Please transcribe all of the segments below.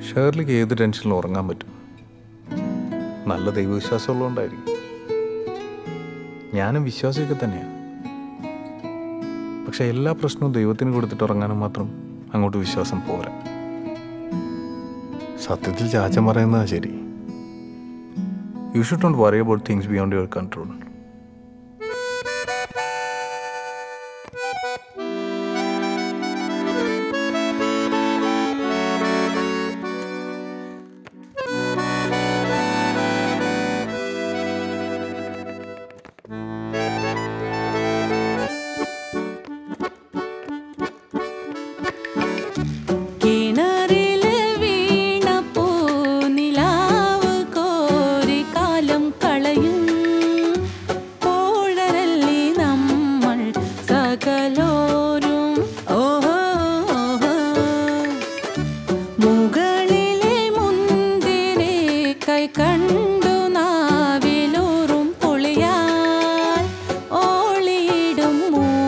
ഷേർലിക്ക് ഏത് ടെൻഷനിലും ഉറങ്ങാൻ പറ്റും നല്ല ദൈവവിശ്വാസം ഉള്ളതുകൊണ്ടായിരിക്കും ഞാനും വിശ്വാസിയൊക്കെ തന്നെയാണ് പക്ഷെ എല്ലാ പ്രശ്നവും ദൈവത്തിന് കൊടുത്തിട്ട് ഉറങ്ങാനും മാത്രം അങ്ങോട്ട് വിശ്വാസം പോരാ സത്യത്തിൽ ചാച്ചൻ പറയുന്നതാ ശരി you should don't worry about things beyond your control കിണറില് വീണപ്പോ നിലാവ് കോരി കാലം കളയും പോഴരല്ലി നമ്മൾ സകലോരും ഓഹോ ഓഹോ. മുകളിലെ മുന്തിരി കൈ കണ്ടു നാവിലൂറും പൊളിയാൽ ഓളിയിടും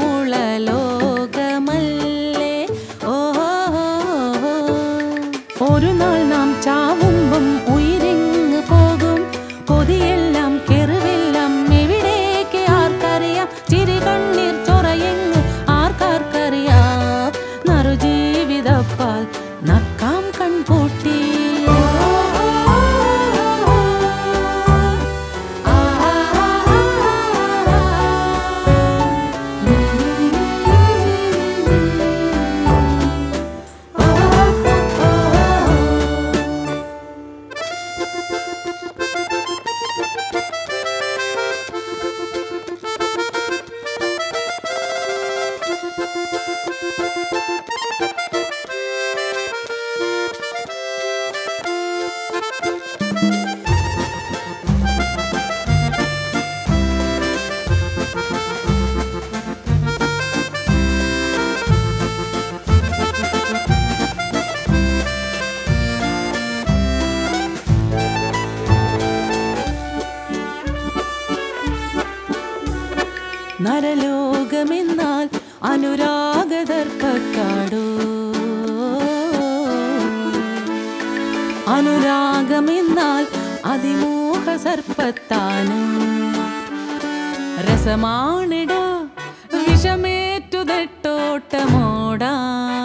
മൂളലോകമല്ലേ ഓഹോ ഒരു നാൾ നാം ചാവുമ്പം ഉയരിങ്ങ് പോകും കൊതിയെല്ലാം കെറിവെല്ലാം എവിടേക്ക് ആർക്കറിയാം ചിരി കണ്ണീർ ചൊറയെങ്ങ് ആർക്കാർക്കറിയാം നറു ജീവിതപ്പാൽ നക്കാം കൺപൂട്ടി നരലോകമെന്നാൽ അനുരാഗതർക്കാടോ അനുരാഗമെന്നാൽ അതിമോഹ സർപ്പത്താനും രസമാണിട വിഷമേറ്റുതട്ടോട്ടമോടാ